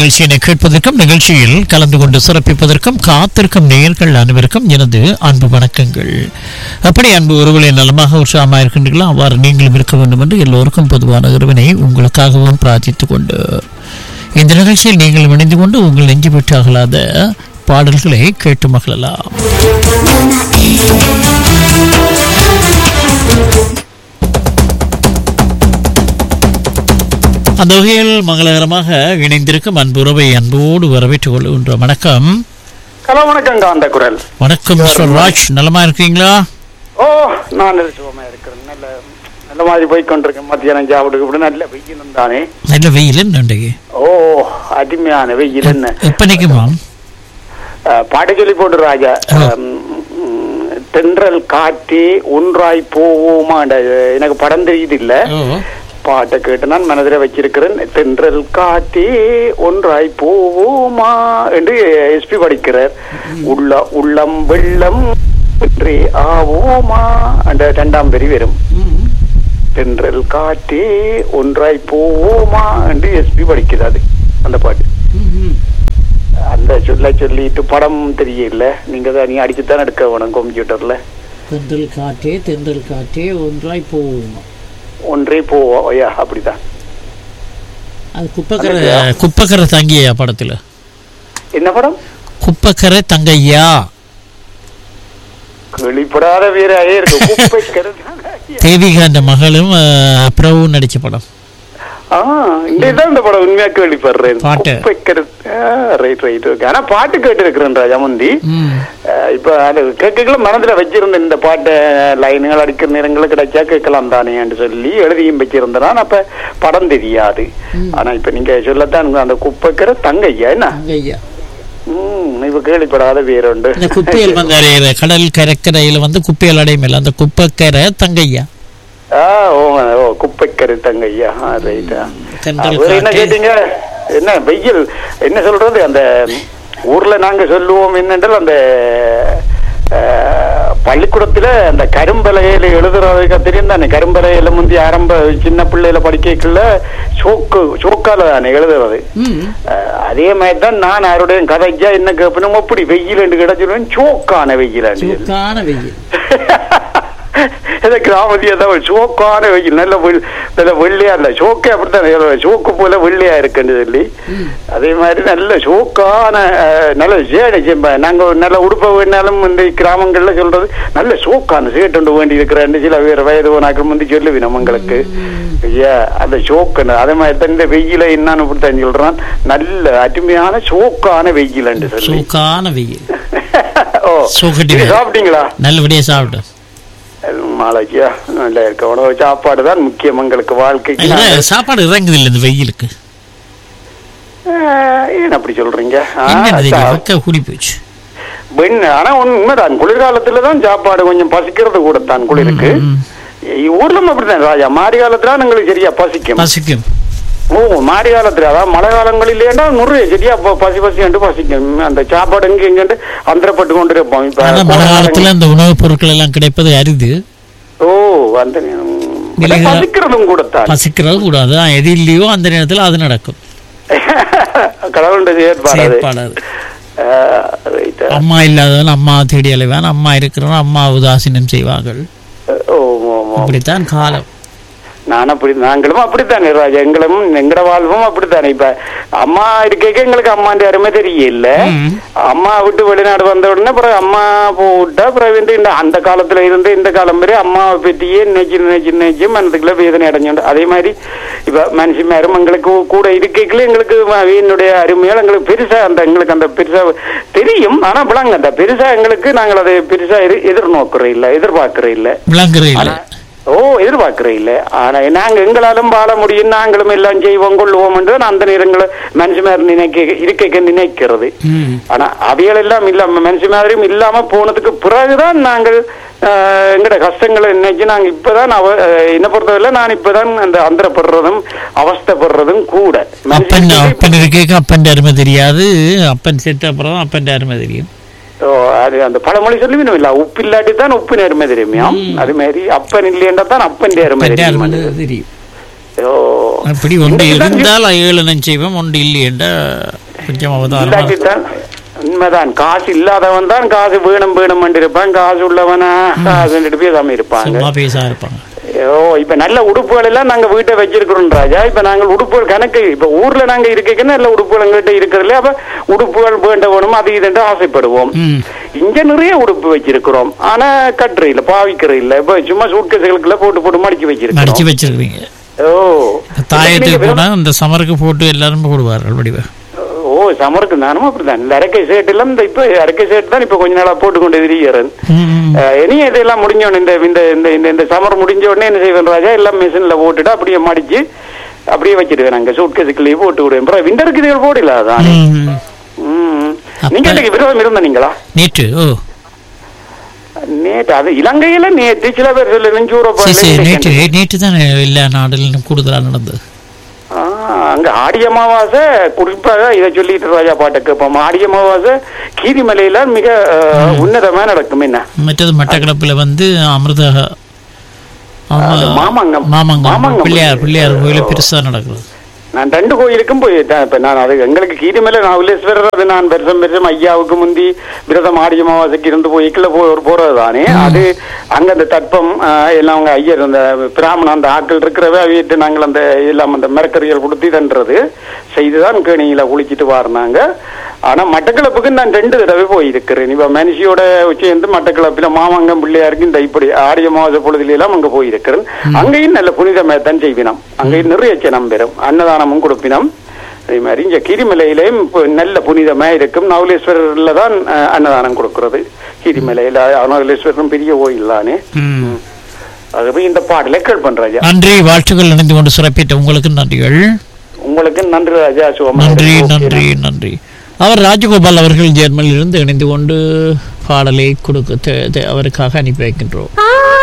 நிகழ்ச்சியினை கேட்பதற்கும் நிகழ்ச்சியில் கலந்து கொண்டு சிறப்பிப்பதற்கும் காத்திருக்கும் நேயர்கள் அனைவருக்கும் எனது அன்பு வணக்கங்கள் அப்படி அன்பு ஒருவரை நலமாக உற்சாகமாக இருக்கின்றீர்களோ அவ்வாறு நீங்களும் இருக்க வேண்டும் என்று எல்லோருக்கும் பொதுவான இறைவனை உங்களுக்காகவும் பிரார்த்தித்துக் கொண்டு இந்த நிகழ்ச்சியில் நீங்கள் இணைந்து கொண்டு உங்கள் நெஞ்சு விட்டு அகலாத பாடல்களை கேட்டு மகிழலாம் அந்த வகையில் மங்களகரமாக இணைந்திருக்கும் அன்புறவை அன்போடு வரவேற்றுக் கொள்கின்ற வணக்கம் ஹலோ வணக்கங்க அந்த குரல் வணக்கம் மிஸ்டர் ராஜ் நலமா இருக்கீங்களா ஓ நான் சுகமா இருக்கிறேன் நல்ல நல்ல மாதிரி போய் கொண்டிருக்கேன் மத்தியானம் சாப்பிடுக்கு இப்படி நல்ல வெயில் தானே நல்ல வெயில் இன்றைக்கு ஓ அருமையான வெயில் என்ன எப்ப நிக்குமா அஹ், பாட்டு சொல்லி போட்டு ராஜா அம், ம், தென்றல் காற்றே ஒன்றாய் போவோமா எனக்கு படம் தெரியுது இல்ல பாட்டை கேட்டு நான் மனதில் வச்சிருக்கிறேன் தென்றல் காற்றே ஒன்றாய் போவோமா என்று எஸ்பி படிக்கிறார் உள்ள உள்ளம் வெள்ளம் ஒன்றே ஆவோமா அந்த இரண்டாம் வரி வரும் தென்றல் காற்றே ஒன்றாய் போவோமா என்று எஸ்பி படிக்கிறாரு அந்த பாட்டு அந்த சொல்ல சொல்லிட்டு படம் தெரியல நீங்க தான் நீ அடிச்சுதான் எடுக்க வேணும் கம்ப்யூட்டர்ல தென்றல் காற்றே தென்றல் காற்றே ஒன்றாய் போவோம் ஒன்றே போவோம் ஐயா அப்படிதான் அது குப்பக்கரை குப்பக்கரை தங்கியா படத்துல என்ன படம் குப்பக்கரை தங்கையா வெளிப்படாத வீராயே இருக்கு குப்பை கருதாங்க. தேவிகா அந்த மகளும் அஹ், பிரபுவும் நடிச்ச படம் ஆ இங்கதான் இந்த படம் உண்மையா கேள்விப்படுறேன் பாட்டு. குப்பை கரு ரைட் ரைட் ஓகே ஆனா பாட்டு கேட்டு இருக்கிறேன் ராஜா முந்தி ம். அஹ் இப்ப அது கேட்கல மனதுல வச்சிருந்த இந்த பாட்டை லைனுகள் அடிக்கிற நேரங்கள் கிடைச்சா கேட்கலாம் தானேன்னு சொல்லி எழுதியும் வச்சிருந்தேன் அப்ப படம் தெரியாது ஆனா இப்ப நீங்க சொல்லத்தான் அந்த குப்பைக்கிற தங்கையா என்ன தங்கையா ம் இப்ப கேள்விப்படாத வேறுண்டு இந்த குப்பையில் வந்து அடையிற கடல் கரைக்கரையில வந்து குப்பையில் அடையுமில்ல அந்த குப்பைக்கரை தங்கையா ஆ ஓ ஓ குப்பைக்கரு தங்கையா ரைட்டா தென்றல் வேற என்ன காற்றே கேட்டீங்க என்ன வெயில் என்ன சொல்றது அந்த ஊர்ல நாங்க சொல்லுவோம் என்னென்றால் அந்த அஹ், பள்ளிக்கூடத்துல அந்த கரும்பலகையில எழுதுறதுக்கு தெரியும் தானே கரும்பலகையில முந்தி ஆரம்ப சின்ன பிள்ளையில படிக்கக்குள்ள சோக்கு சோக்கால தானே எழுதுறது ம். அஹ், அதே மாதிரி தான் நான் யாருடைய கதைக்கா என்ன கேட்பணும் அப்படி வெயில் என்று கிடைச்சிருவேன் சோக்கான வெயில் சூக்கான வெயில் இந்த கிராமத்திய தான் சோக்கான வெயில் நல்ல வெள்- நல்ல வெள்ளையா இல்ல சோக்கே அப்படித்தான் சோக்கு போல வெள்ளையா இருக்குன்னு சொல்லி அதே மாதிரி நல்ல சோக்கான அஹ், நல்ல சேடை செம்ப நாங்க ஒரு நல்ல உடுப்ப வேணாலும் இந்த கிராமங்கள்ல சொல்றது நல்ல சோக்கான சேட்டு வேண்டி இருக்கிறேன்னு சில பேர் வயது நாக்கள் முந்தி சொல்லுவி நம்மங்களுக்கு ஐயா அந்த சோக்கு அதே மாதிரி தான் இந்த வெயில என்னன்னு இப்படித்தான் சொல்றான் நல்ல அருமையான சோக்கான வெயில்ன்னு சொல்லி சூக்கான வெயில் ஓ சோக்கட்டி இது வெயில். சாப்பிட்டீங்களா நல்லபடியா சாப்பிட்டேன் மாலைக்கியா நல்லா இருக்க உணவு சாப்பாடு தான் முக்கியம் எங்களுக்கு வாழ்க்கைக்கு இல்ல, நாங்க- சாப்பாடு இறங்குது இல்ல இந்த வெயிலுக்கு ஆஹ், ஏன் அப்படி சொல்றீங்க ஆ, என்ன சா- வெக்க கூடி போச்சு வெண்ண ஆனா உண்மைதான் குளிர்காலத்துல தான் சாப்பாடு கொஞ்சம் பசிக்கிறது கூட தான் குளிருக்கு ம். ஊர்ல அப்படித்தான் ராஜா மாரி காலத்துல எங்களுக்கு சரியா பசிக்கும் பசிக்கும் ஓ மாரி காலத்துல அதாவது மழை காலங்களிலேண்டா நிறைய சரியா ப- பசி பசி என்று பசிக்கும் அந்த சாப்பாடு எங்க எங்கண்டு அந்தரப்பட்டு கொண்டு இருப்போம் இப்ப ஆனா மழை கோடை காலத்துல இந்த உணவுப் பொருட்கள் எல்லாம் கிடைப்பது அரிது ஓ அந்த விலைகள் பசிக்கிறதும் கூட தான் பசிக்கிறது கூடாது ஆ, எது இல்லையோ அந்த நேரத்துல அது நடக்கும் கடவுளுடைய ஏற்பாடு அது. செயற்பாடு அது. ஆஹ், right. அம்மா இல்லாதவன் அம்மா தேடி அலைவான் அம்மா இருக்கிறவன் அம்மா உதாசீனம் செய்வார்கள் ஓ, ஓ, ஓ. அப்படித்தான் காலம் நான் அப்படி நாங்களும் அப்படித்தானே ராஜா எங்களும் எங்கட வாழ்வும் அப்படித்தானே இப்ப அம்மா இருக்க எங்களுக்கு அம்மாண்ட அருமை தெரியல ம். அம்மா விட்டு வெளிநாடு வந்த உடனே அப்புறம் அம்மா போட்டா அப்புறம் வந்து இந்த அந்த காலத்துல இருந்து இந்த காலம் வரை அம்மாவை பற்றியே நினைச்சு நினைச்சு நினைச்சு மனதுக்குள்ள வேதனை அடைஞ்சோண்டு அதே மாதிரி இப்ப மனுஷி மேரும் எங்களுக்கு கூட இருக்கைக்குள்ள எங்களுக்கு என்னுடைய அருமையால் எங்களுக்கு பெருசா அந்த எங்களுக்கு அந்த பெருசா தெரியும் ஆனா விளங்க அந்த பெருசா எங்களுக்கு நாங்கள் அதை பெருசா எதிர் எதிர்நோக்குறோம் இல்ல எதிர்பார்க்கிறோம் இல்ல விளங்குற இல்ல ஓ எதிர்பார்க்கிறேன் இல்ல ஆனா நாங்க எங்களாலும் வாழ முடியும் நாங்களும் எல்லாம் செய்வோம் கொள்வோம் என்று நான் அந்த நேரங்களை மனுஷமார் நினைக்க இருக்க நினைக்கிறது ம். ஆனா அவைகள் எல்லாம் இல்லாம மனுஷ மாதிரியும் இல்லாம போனதுக்கு பிறகுதான் நாங்கள் ஆஹ், எங்கட கஷ்டங்களை நினைச்சு நாங்க இப்பதான் அவ ஆஹ், என்ன பொறுத்தவரை நான் இப்பதான் அந்த அந்தரப்படுறதும் அவஸ்தைப்படுறதும் கூட அப்பன் மனுஷனுக்கு அப்பன் இருக்க அப்பன் அருமை தெரியாது அப்பன் செத்த அப்புறம் அப்பன் அருமை தெரியும் ஓ, அது அந்த பழமொழி சொல்லுவினும் இல்ல உப்பு இல்லாட்டி தான் உப்பு நேர்மை தெரியுமா அது மாதிரி அப்பன் இல்லையன்றா தான் அப்பன் நேர்மை அப்பன் தெரியும் அருமை தெரியும் ஓ அப்படி ஒன்று இன்றைக்கு தான் இருந்தால் ஏழனம் செய்வோம் ஒன்று இல்லை என்ற கொஞ்சம் அவதாரம் இல்லாட்டித்தான் உண்மைதான் காசு இல்லாதவன் தான் காசு வேணும் வேணும் இருப்பான் காசு உள்ளவனா காசு பேசாம இருப்பாங்க சும்மா பேசா இருப்பாங்க ஓ இப்ப நல்ல உடுப்புகள் எல்லாம் நாங்க வீட்டை வச்சிருக்கிறோம் ராஜா இப்ப நாங்கள் உடுப்புகள் கணக்கு இப்ப ஊர்ல நாங்க இருக்க நல்ல உடுப்புகள் எங்கிட்ட இருக்கிறதுல அப்ப உடுப்புகள் வேண்ட வேணும் அது இதுன்னு ஆசைப்படுவோம் ம் இங்க நிறைய உடுப்பு வச்சிருக்கிறோம் ஆனா கட்டுற இல்ல பாவிக்கிற இல்ல இப்ப சும்மா சூட்கேசுகளுக்குள்ள போட்டு போட்டு மடிச்சு மடிச்சு வச்சிருக்கோம் வச்சிருக்கீங்க ஓ தாயத்துக்கு நீங்க போனா இந்த சமருக்கு போட்டு எல்லாரும் போடுவார்கள் வடிவ ஓ சமருக்கு நானும் அப்படிதான் இந்த அரக்கை சேட்டு எல்லாம் இந்த இப்ப அரக்கை சேட்டு தான் இப்ப கொஞ்ச நாளா போட்டுக்கொண்டு திரிகிறேன் ம் அஹ், இனி இதெல்லாம் முடிஞ்ச உடனே இந்த இந்த இந்த இந்த இந்த சமர் முடிஞ்ச உடனே என்ன செய்வேன் ராஜா எல்லாம் மிஷின்ல போட்டுட்டு அப்படியே மடிச்சு அப்படியே வச்சிருவேன் அங்க சூட் கேஸுக்குள்ளேயே போட்டு விடுவேன் அப்புறம் விண்டருக்கு இதுகள் போடல அதான் ம். ம். அப்ப- நீங்க இன்னைக்கு விரோதம் இருந்த நீங்களா நேற்று ஓ நேற்று அது இலங்கையில நேற்று சில பேர் சொல்லு நெஞ்சூரப்பா சரி சரி நேற்று நேற்று தான் எல்லா நாடுகளிலும் கூடுதலாக நடந்தது ஆ, அங்க ஆடி அமாவாசை குறிப்பாக இதை சொல்லிட்டு ராஜா பாட்டை கேட்போம் ஆடி அமாவாசை கீரிமலையில மிக அஹ், உன்னதமா நடக்கும் என்ன மற்றது மட்டக்களப்பில் வந்து அமிர்த ஆமா, அது மாமங்கம். மாமங்கம் மாமங்கம். பிள்ளையார் பிள்ளையார் கோயில் பெருசா நடக்குது நான் ரெண்டு கோயிலுக்கும் போயிட்டேன் இப்ப நான் அது எங்களுக்கு கீரிமலை நவலேஸ்வரர் அது நான் பெருசம் பெருசம் ஐயாவுக்கு முந்தி விரதம் ஆடி அமாவாசைக்கு இருந்து போய்க்குள்ள போ போறது தானே அது அங்க அந்த தட்பம் ஆஹ், எல்லாம் அவங்க ஐயர் அந்த பிராமணன் அந்த ஆட்கள் இருக்கிறவே அவிட்டு நாங்கள் அந்த எல்லாம் அந்த மிரக்கறிகள் கொடுத்து இதன்றது செய்துதான் கேணியில குளிச்சிட்டு வாரினாங்க ஆனா மட்டக்களப்புக்கு நான் ரெண்டு தடவை போயிருக்கிறேன் இப்ப மனுஷியோட சேர்ந்து மட்டக்களப்பில மாமங்கம் பிள்ளையாருக்கு இந்த இப்படி ஆடி அமாவாசை பொழுதுல எல்லாம் அங்க போயிருக்கிறேன் அங்கேயும் நல்ல புனிதமே தான் செய்வினம் அங்கேயும் நிறைய ஜனம் பெறும் அன்னதானமும் கொடுப்பினம் அதே மாதிரி இங்க கிரிமலையிலையும் இப்போ நல்ல புனிதமா இருக்கும் நவலேஸ்வரர்ல தான் அஹ், அன்னதானம் கொடுக்கிறது கிரிமலையில நவலேஸ்வரரும் பெரிய கோயில் தானே ம். ஆகவே இந்த பாடலை கேட்பேன் ராஜா நன்றி வாழ்த்துக்கள் இணைந்து கொண்டு சிறப்பித்த உங்களுக்கு நன்றிகள் உங்களுக்கு நன்றி ராஜா சுகமா நன்றி இருங்க. ஓகே, நன்றி நன்றி அவர் ராஜகோபால் அவர்கள் ஜெர்மனியிலிருந்து இணைந்து கொண்டு பாடலை கொடுக்க தே- தே- அவருக்காக அனுப்பி வைக்கின்றோம் ஆ